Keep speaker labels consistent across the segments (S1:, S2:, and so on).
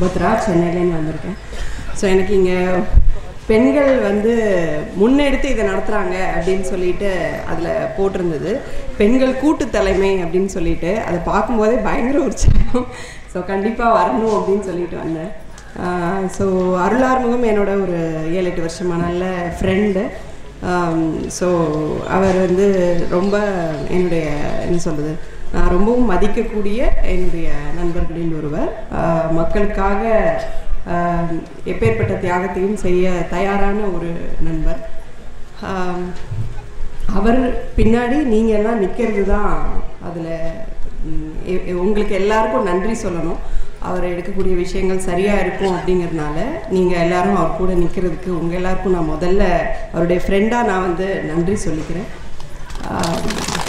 S1: சுபத்ரா சென்னையிலேருந்து வந்திருக்கேன் ஸோ எனக்கு இங்கே பெண்கள் வந்து முன்னெடுத்து இதை நடத்துகிறாங்க அப்படின்னு சொல்லிட்டு அதில் போட்டிருந்தது பெண்கள் கூட்டு தலைமை அப்படின்னு சொல்லிட்டு அதை பார்க்கும்போதே பயங்கர உற்சாகம் ஸோ கண்டிப்பாக வரணும் அப்படின்னு சொல்லிட்டு வந்தேன் ஸோ அருளார்முகம் என்னோட ஒரு ஏழு எட்டு வருஷமா நல்ல ஃப்ரெண்டு ஸோ அவர் வந்து ரொம்ப என்னுடைய என்ன சொல்கிறது நான் ரொம்பவும் மதிக்கக்கூடிய என்னுடைய நண்பர்களில் ஒருவர் ஆஹ் மக்களுக்காக ஆஹ் எப்பேற்பட்ட தியாகத்தையும் செய்ய தயாரான ஒரு நண்பர் ஆஹ் அவர் பின்னாடி நீங்கள் எல்லாம் நிற்கிறது தான் அதில் உங்களுக்கு எல்லாருக்கும் நன்றி சொல்லணும் அவர் எடுக்கக்கூடிய விஷயங்கள் சரியாக இருக்கும் அப்படிங்கிறதுனால நீங்கள் எல்லாரும் அவர் கூட நிற்கிறதுக்கு உங்கள் எல்லாருக்கும் நான் முதல்ல அவருடைய ஃப்ரெண்டாக நான் வந்து நன்றி சொல்லிக்கிறேன் ஆஹ்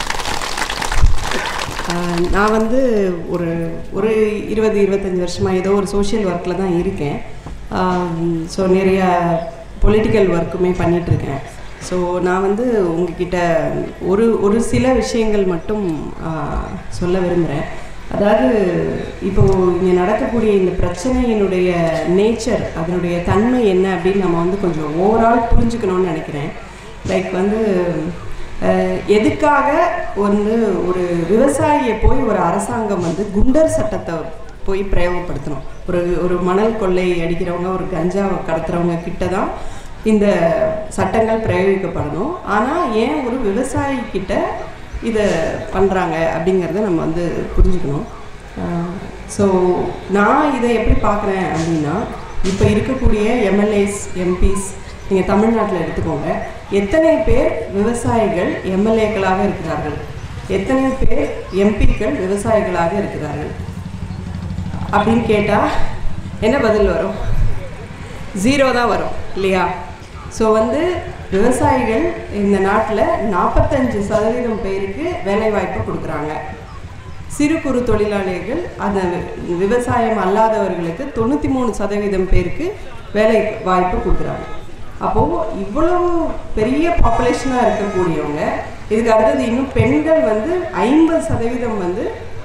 S1: ஆஹ் நான் வந்து ஒரு ஒரு இருபது இருபத்தஞ்சி வருஷமாக ஏதோ ஒரு சோஷியல் ஒர்க்கில் தான் இருக்கேன் ஸோ நிறைய பொலிட்டிக்கல் ஒர்க்குமே பண்ணிகிட்ருக்கேன் ஸோ நான் வந்து உங்ககிட்ட ஒரு ஒரு சில விஷயங்கள் மட்டும் ஆஹ் சொல்ல விரும்புகிறேன் அதாவது இப்போது இங்கே நடக்கக்கூடிய இந்த பிரச்சனையினுடைய நேச்சர் அதனுடைய தன்மை என்ன அப்படின்னு நம்ம வந்து கொஞ்சம் ஓவரால் புரிஞ்சுக்கணும்னு நினைக்கிறேன் லைக் வந்து அஹ், எதுக்காக வந்து ஒரு விவசாயியை போய் ஒரு அரசாங்கம் வந்து குண்டர் சட்டத்தை போய் பிரயோகப்படுத்தணும் ஒரு ஒரு மணல் கொள்ளை அடிக்கிறவங்க ஒரு கஞ்சா கடத்துறவங்க கிட்ட தான் இந்த சட்டங்கள் பிரயோகிக்கப்படணும் ஆனால் ஏன் ஒரு விவசாயி கிட்ட இதை பண்ணுறாங்க அப்படிங்கிறத நம்ம வந்து புரிஞ்சுக்கணும் ஸோ நான் இதை எப்படி பார்க்குறேன் அப்படின்னா இப்போ இருக்கக்கூடிய எம்எல்ஏஸ் எம்பிஸ் நீங்கள் தமிழ்நாட்டில் எடுத்துக்கோங்க எத்தனை பேர் விவசாயிகள் எம்எல்ஏக்களாக இருக்கிறார்கள் எத்தனை பேர் எம்பிக்கள் விவசாயிகளாக இருக்கிறார்கள் அப்படின்னு கேட்டால் என்ன பதில் வரும் ஜீரோ தான் வரும் இல்லையா ஸோ வந்து விவசாயிகள் இந்த நாட்டில் நாற்பத்தஞ்சு சதவீதம் பேருக்கு வேலைவாய்ப்பு கொடுக்குறாங்க சிறு குறு தொழிலாளிகள் அந்த வி- விவசாயம் அல்லாதவர்களுக்கு தொண்ணூற்றி மூணு சதவீதம் பேருக்கு வேலை வாய்ப்பு கொடுக்குறாங்க அப்போது இவ்வளவு பெரிய பாப்புலேஷனாக இருக்கக்கூடியவங்க இதுக்கு அடுத்தது இன்னும் பெண்கள் வந்து ஐம்பது சதவீதம் வந்து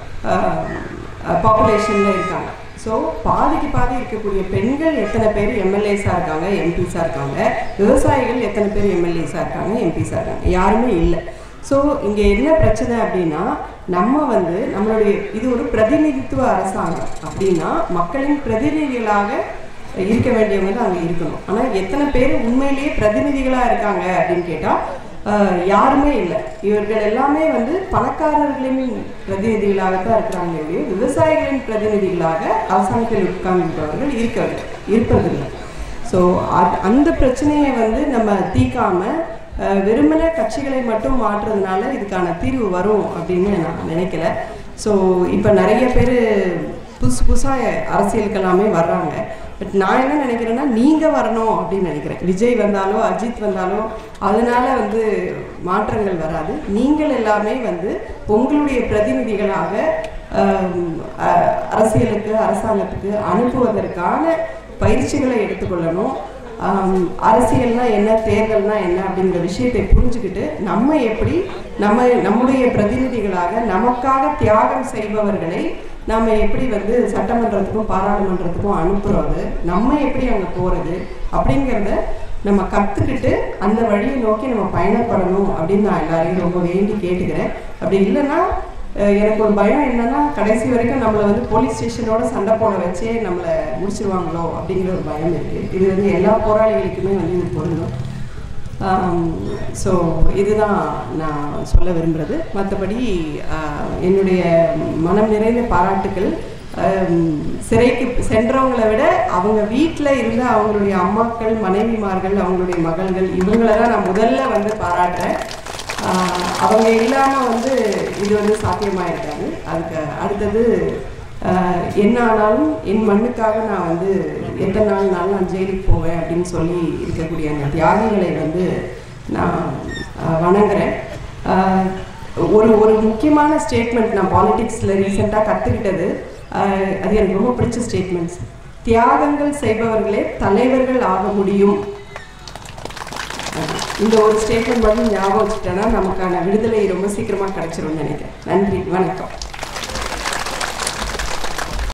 S1: பாப்புலேஷனில் இருக்காங்க ஸோ பாதிக்கு பாதி இருக்கக்கூடிய பெண்கள் எத்தனை பேர் எம்எல்ஏஸாக இருக்காங்க எம்பிஸாக இருக்காங்க விவசாயிகள் எத்தனை பேர் எம்எல்ஏஸாக இருக்காங்க எம்பிஸாக இருக்காங்க யாருமே இல்லை ஸோ இங்கே என்ன பிரச்சனை அப்படின்னா நம்ம வந்து நம்மளுடைய இது ஒரு பிரதிநிதித்துவ அரசாங்கம் அப்படின்னா மக்களின் பிரதிநிதிகளாக இருக்க வேண்டியவங்க தான் அங்கே இருக்கணும் ஆனால் எத்தனை பேர் உண்மையிலேயே பிரதிநிதிகளாக இருக்காங்க அப்படின்னு கேட்டால் யாருமே இல்லை இவர்கள் எல்லாமே வந்து பணக்காரர்களின் பிரதிநிதிகளாகத்தான் இருக்கிறாங்க இல்லையோ விவசாயிகளின் பிரதிநிதிகளாக அரசாங்கத்தில் உட்கார்ந்திருப்பவர்கள் இருக்க இருப்பதில்லை ஸோ அந்த பிரச்சனையை வந்து நம்ம தீக்காம அஹ், வெறுமனே கட்சிகளை மட்டும் மாற்றுறதுனால இதுக்கான தீர்வு வரும் அப்படின்னு நான் நினைக்கல ஸோ இப்போ நிறைய பேர் புதுசு புதுசாக அரசியலுக்கு எல்லாமே வர்றாங்க பட் நான் என்ன நினைக்கிறேன்னா நீங்கள் வரணும் அப்படின்னு நினைக்கிறேன் விஜய் வந்தாலோ அஜித் வந்தாலோ அதனால வந்து மாற்றங்கள் வராது நீங்கள் எல்லாமே வந்து உங்களுடைய பிரதிநிதிகளாக ஆம், அ- அரசியலுக்கு அரசாங்கத்துக்கு அனுப்புவதற்கான பயிற்சிகளை எடுத்துக்கொள்ளணும் ஆம், அரசியல்னா என்ன தேர்தல்னா என்ன அப்படிங்கிற விஷயத்தை புரிஞ்சுக்கிட்டு நம்ம எப்படி நம்ம நம்முடைய பிரதிநிதிகளாக நமக்காக தியாகம் செய்பவர்களை நாம் எப்படி வந்து சட்டமன்றத்துக்கும் பாராளுமன்றத்துக்கும் அனுப்புறது நம்ம எப்படி அங்கே போகிறது அப்படிங்கிறத நம்ம கற்றுக்கிட்டு அந்த வழியை நோக்கி நம்ம பயணப்படணும் அப்படின்னு நான் எல்லாரையும் ரொம்ப வேண்டி கேட்டுக்கிறேன் அப்படி இல்லைன்னா அஹ், எனக்கு ஒரு பயம் என்னன்னா கடைசி வரைக்கும் நம்மளை வந்து போலீஸ் ஸ்டேஷனோட சண்டை போட வச்சே நம்மளை முடிச்சிருவாங்களோ அப்படிங்கிற ஒரு பயம் இருக்குது இது வந்து எல்லா போராளிகளுக்குமே வந்து இது பொருந்தும் ஸோ இதுதான் நான் சொல்ல விரும்புகிறது மற்றபடி ஆஹ், என்னுடைய மனம் நிறைந்த பாராட்டுக்கள் ஆம், சிறைக்கு சென்றவங்களை விட அவங்க வீட்டில் இருந்த அவங்களுடைய அம்மாக்கள் மனைவிமார்கள் அவங்களுடைய மகள்கள் இவங்களை தான் நான் முதல்ல வந்து பாராட்டுறேன் ஆஹ், அவங்க இல்லாமல் வந்து இது வந்து சாத்தியமாக இருக்காது அதுக்கு அடுத்தது ஆஹ், என்ன ஆனாலும் என் மண்ணுக்காக நான் வந்து எத்தனை நாள்னாலும் நான் ஜெயிலுக்கு போவேன் அப்படின்னு சொல்லி இருக்கக்கூடிய அந்த தியாகிகளை வந்து நான் ஆஹ், வணங்குறேன் ஆஹ், ஒரு ஒரு முக்கியமான ஸ்டேட்மெண்ட் நான் பாலிடிக்ஸில் ரீசெண்டாக கற்றுக்கிட்டது அது எனக்கு ரொம்ப பிடிச்ச ஸ்டேட்மெண்ட்ஸ் தியாகங்கள் செய்பவர்களே தலைவர்கள் ஆக முடியும் இந்த ஒரு ஸ்டேட்மெண்ட் மட்டும் ஞாபகம் வச்சுட்டேன்னா நமக்கான விடுதலை ரொம்ப சீக்கிரமாக கிடைச்சிரும்னு நினைக்கிறேன் நன்றி வணக்கம்